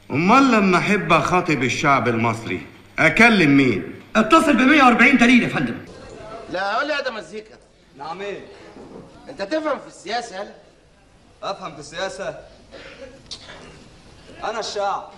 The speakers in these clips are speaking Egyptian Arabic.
امال لما احب اخاطب الشعب المصري اكلم مين اتصل ب 140 دليل يا فندم لا قول لي يا ده مزيكا نعم ايه انت تفهم في السياسه يالا افهم في السياسه انا الشعب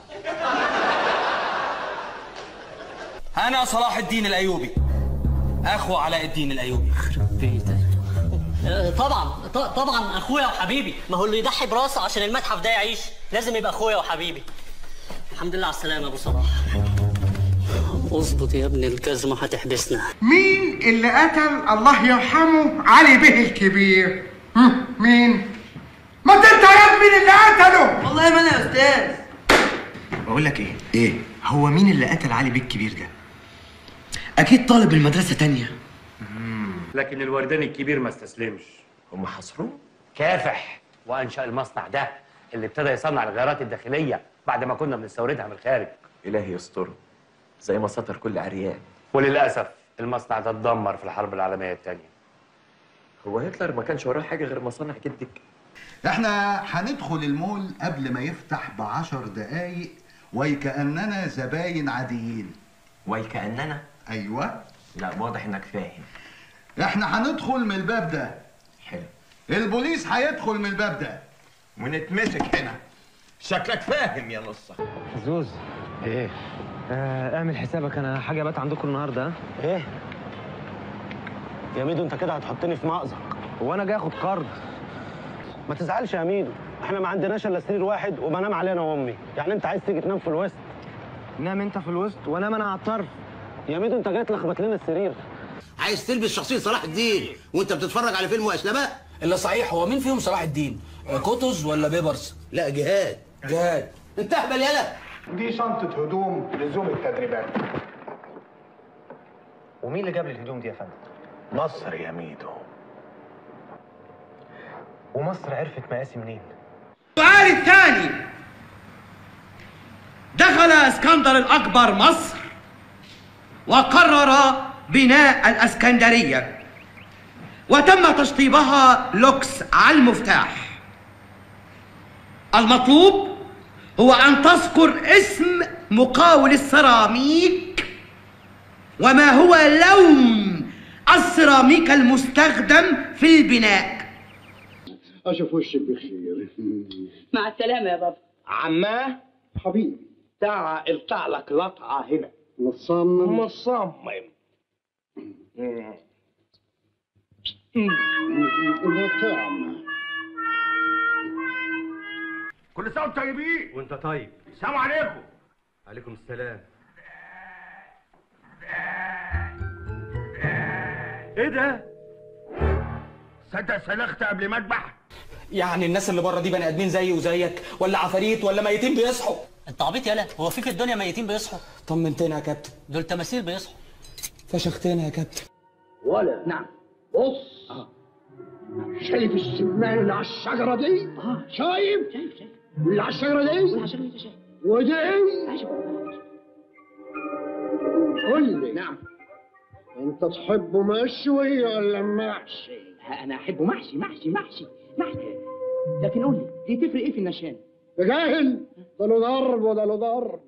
أنا صلاح الدين الأيوبي أخو علاء الدين الأيوبي آه، طبعا ط- طبعا اخويا وحبيبي ما هو اللي يضحي براسه عشان المتحف ده يعيش لازم يبقى اخويا وحبيبي الحمد لله على السلامه يا ابو صلاح اظبط يا ابني الجزمه هتحبسنا مين اللي قتل الله يرحمه علي به الكبير هم، مين ما انت يا مين اللي قتله والله ما انا يا استاذ بقول لك ايه ايه هو مين اللي قتل علي بيه الكبير ده اكيد طالب من مدرسه تانية لكن الورداني الكبير ما استسلمش هم حصروه كافح وانشا المصنع ده اللي ابتدى يصنع الغيارات الداخليه بعد ما كنا بنستوردها من الخارج الهي يستره زي ما سطر كل عريان وللاسف المصنع ده اتدمر في الحرب العالميه الثانيه هو هتلر ما كانش وراه حاجه غير مصانع جدك احنا هندخل المول قبل ما يفتح بعشر دقايق وكأننا زباين عاديين ويكأننا ايوه لا واضح انك فاهم احنا هندخل من الباب ده حلو البوليس هيدخل من الباب ده ونتمسك هنا شكلك فاهم يا نصة زوز ايه آه اعمل حسابك انا حاجه بات عندكم النهارده ها؟ ايه يا ميدو انت كده هتحطني في مأزق هو انا جاي اخد قرض ما تزعلش يا ميدو احنا ما عندناش الا سرير واحد وبنام عليه انا وامي يعني انت عايز تيجي تنام في الوسط نام انت في الوسط وانام انا على الطرف يا ميدو انت جاي تلخبط لنا السرير عايز تلبس شخصيه صلاح الدين وانت بتتفرج على فيلم واسلامه اللي صحيح هو مين فيهم صلاح الدين كوتوز ولا بيبرس لا جهاد جهاد انت اهبل يالا دي شنطة هدوم لزوم التدريبات ومين اللي جاب لي الهدوم دي يا فندم مصر يا ميدو ومصر عرفت مقاسي منين السؤال الثاني دخل اسكندر الاكبر مصر وقرر بناء الاسكندريه وتم تشطيبها لوكس على المفتاح المطلوب هو ان تذكر اسم مقاول السيراميك وما هو لون السيراميك المستخدم في البناء اشوف وشك بخير مع السلامه يا بابا عماه حبيبي تعا القع لك لطعه هنا مصمم مصمم طعم كل سنه وانتم طيبين وانت طيب السلام عليكم عليكم السلام ايه ده صدق سلخت قبل ما اذبح يعني الناس اللي بره دي بني آدمين زيي وزيك ولا عفاريت ولا ميتين بيصحوا انت عبيط يالا هو في في الدنيا ميتين بيصحوا طمنتنا يا كابتن دول تماثيل بيصحوا فشختنا يا كابتن ولا نعم بص شايف السمان اللي على الشجرة دي؟ اه شايف؟ شايف شايف واللي على الشجرة دي؟ واللي على الشجرة دي شايف ودي؟ قول لي نعم انت تحبه مشوي ولا محشي؟ انا احبه محشي محشي محشي محشي لكن قول لي دي تفرق ايه في النشان يا جاهل ده له ضرب وده له ضرب